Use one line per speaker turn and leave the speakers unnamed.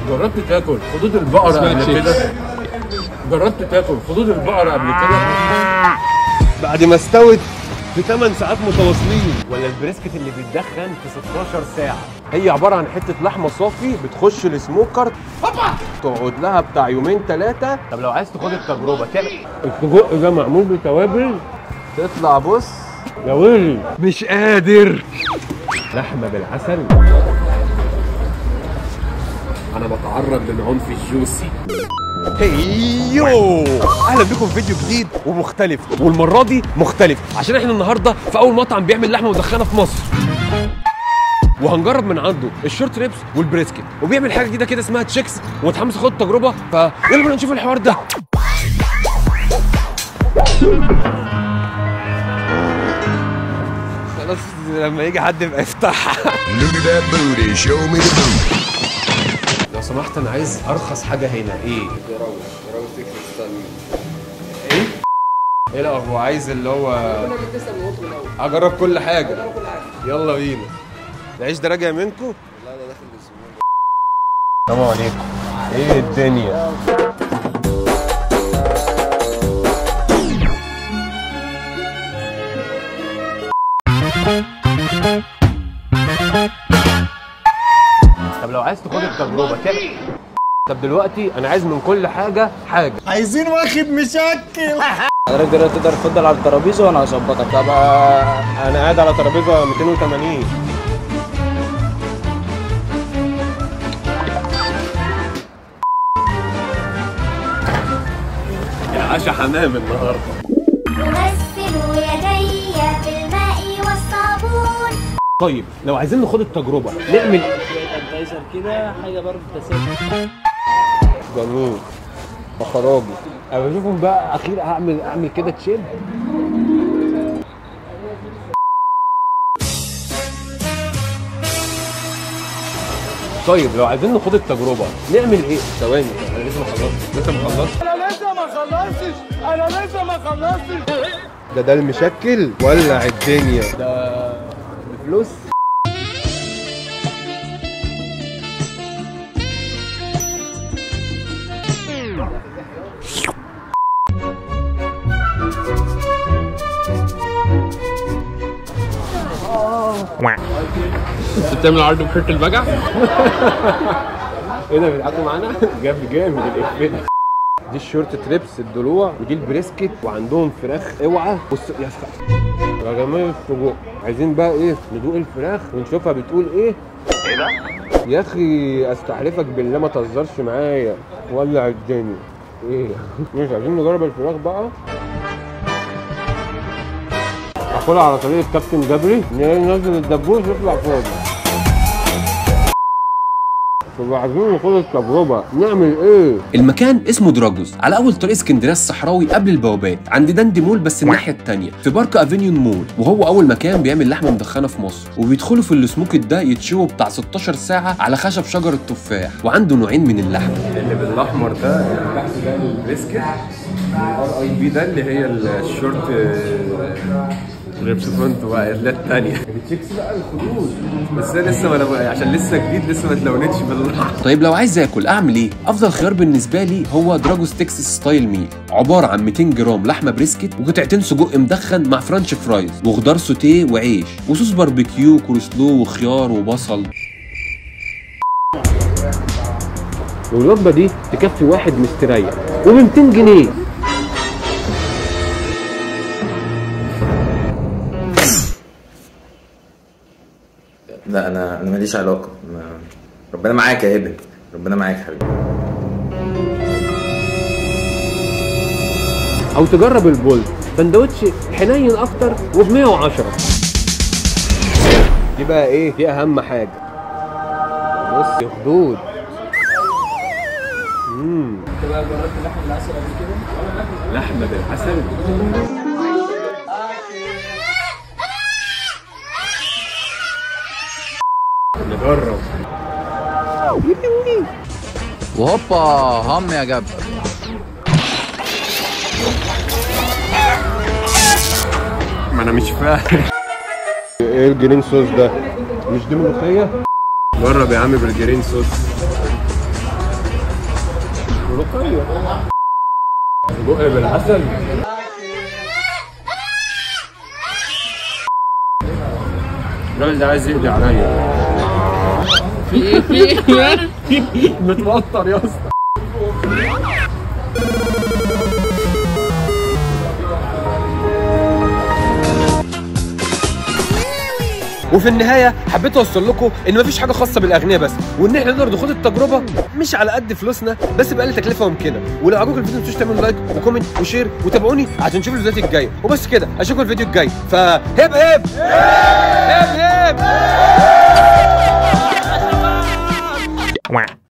جربت تاكل خدود البقرة قبل كده جربت تاكل خدود البقرة قبل كده
بعد ما استوت في 8 ساعات متواصلين ولا البريسكت اللي بيتدخن في 16 ساعة هي عبارة عن حتة لحمة صافي بتخش السموكر تقعد لها بتاع يومين ثلاثة طب لو عايز تاخد التجربة تعمل السجق ده معمول بتوابل تطلع بص يا ويلي مش قادر لحمة بالعسل
انا بتعرض للعنف الجوسي
هيو اهلا بكم في فيديو جديد ومختلف والمره دي مختلف عشان احنا النهارده في اول مطعم بيعمل لحمه مدخنه في مصر وهنجرب من عنده الشورت ريبس والبريسكت وبيعمل حاجه جديده كده اسمها تشيكس ومتحمس اخد التجربه فيلا بينا نشوف الحوار ده خلاص لما يجي حد يبقى يفتحها
Look at that booty. Show me the booty.
لو سمحت انا عايز ارخص حاجه هنا ايه ايه ايه لا هو عايز اللي هو اجرب كل حاجه يلا بينا العيش ده راجع منكم لا ده داخل السلام عليكم ايه الدنيا طب لو عايز تاخد التجربه تعمل طب دلوقتي انا عايز من كل حاجه حاجه
عايزين واخد مشكل
حضرتك دلوقتي تقدر تفضل على الترابيزه وانا هظبطك
طب آه، انا قاعد على ترابيزه 280
يا عشا حمام النهارده
أغسل يدي بالماء والصابون
طيب لو عايزين ناخد التجربه نعمل
ادفايزر كده حاجه برضه تسافر
جميل وخراجي انا بشوفهم بقى اخير اعمل اعمل كده تشيل طيب لو عايزين ناخد التجربه نعمل ايه ثواني انا لسه ما خلصتش لسه ما خلصتش
انا لسه ما خلصتش انا لسه ما خلصتش
ده ده المشكل ولع الدنيا ده بفلوس
انت بتعمل عرض بحيرة البجع
ايه ده بيضحكوا معانا؟ جاب جامد الافيه ده دي الشورت تريبس الضلوع ودي البريسكت وعندهم فراخ اوعى بص يا اسطى يا جماعه السجق عايزين بقى ايه ندوق الفراخ ونشوفها بتقول ايه ايه ده؟ يا اخي استحلفك بالله ما تهزرش معايا ولع الدنيا ايه مش عايزين نجرب الفراخ بقى اكلها على طريقه كابتن جبري ننزل الدبوس يطلع فاضي طب عايزين ناخد التجربه نعمل ايه؟
المكان اسمه دراجوز على اول طريق اسكندريه الصحراوي قبل البوابات عند داندي مول بس الناحيه التانية في بارك افينيون مول وهو اول مكان بيعمل لحمه مدخنه في مصر وبيدخلوا في السموكت ده يتشووا بتاع 16 ساعه على خشب شجر التفاح وعنده نوعين من اللحمه
اللي بالاحمر ده اللي تحت ده البريسكت الار اي بي ده اللي هي الشورت ريبس فرونت بقى اللي الثانيه التشيكس بقى الخدود بس انا لسه ما لو... عشان لسه جديد لسه ما اتلونتش بالراحه
طيب لو عايز اكل اعمل ايه افضل خيار بالنسبه لي هو دراجوز تكساس ستايل ميل عباره عن 200 جرام لحمه بريسكت وقطعتين سجق مدخن مع فرنش فرايز وخضار سوتيه وعيش وصوص باربيكيو كولسلو وخيار وبصل
والوجبه دي تكفي واحد مستريح وب 200 جنيه
لا انا انا ماليش علاقه ما... ربنا معاك يا ابن ربنا معاك يا حبيبي
او تجرب البولت سندوتش حنين اكتر وب 110 دي بقى ايه دي اهم حاجه بص يا خدود امم
لحمه بالعسل نجرب
وهوبا هم يا جبل
ما انا مش فاهم
ايه الجرين صوص ده مش دي ملوخيه
جرب يا عم بالجرين صوص ملوخيه سجق بالعسل الراجل ده عايز يقضي عليا في ايه في ايه متوتر يا اسطى
وفي النهايه حبيت اوصل لكم ان مفيش حاجه خاصه بالاغنياء بس وان احنا نقدر ناخد التجربه مش على قد فلوسنا بس باقل تكلفه ممكنه ولو عجبكم الفيديو ما تنسوش تعملوا لايك وكومنت وشير وتابعوني عشان تشوفوا الفيديوهات الجايه وبس كده اشوفكم الفيديو الجاي فهب هب هب هب